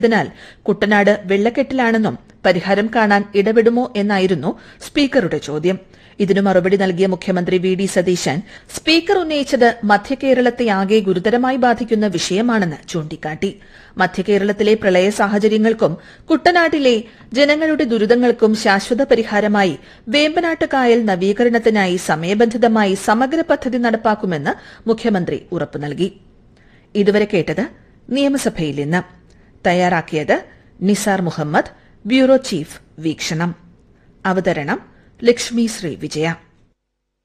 അതിനാൽ കുട്ടനാട് വെള്ളക്കെട്ടിലാണെന്നും പരിഹാരം കാണാൻ ഇടപെടുമോ എന്നായിരുന്നു സ്പീക്കറുടെ ചോദ്യം ഇതിനു മറുപടി നൽകിയ മുഖ്യമന്ത്രി വി ഡി സതീശൻ സ്പീക്കർ ഉന്നയിച്ചത് മധ്യകേരളത്തെയാകെ ഗുരുതരമായി ബാധിക്കുന്ന വിഷയമാണെന്ന് ചൂണ്ടിക്കാട്ടി മധ്യകേരളത്തിലെ പ്രളയ സാഹചര്യങ്ങൾക്കും കുട്ടനാട്ടിലെ ജനങ്ങളുടെ ദുരിതങ്ങൾക്കും ശാശ്വത പരിഹാരമായി വേമ്പനാട്ട് കായൽ നവീകരണത്തിനായി സമയബന്ധിതമായി സമഗ്ര പദ്ധതി നടപ്പാക്കുമെന്ന് മുഖ്യമന്ത്രി ഉറപ്പു നൽകി ഇതുവരെ കേട്ടത് നിയമസഭയിൽ ഇന്ന് തയ്യാറാക്കിയത് നിസാർ മുഹമ്മദ് ബ്യൂറോ ചീഫ് വീക്ഷണം അവതരണം ലക്ഷ്മി ശ്രീ വിജയ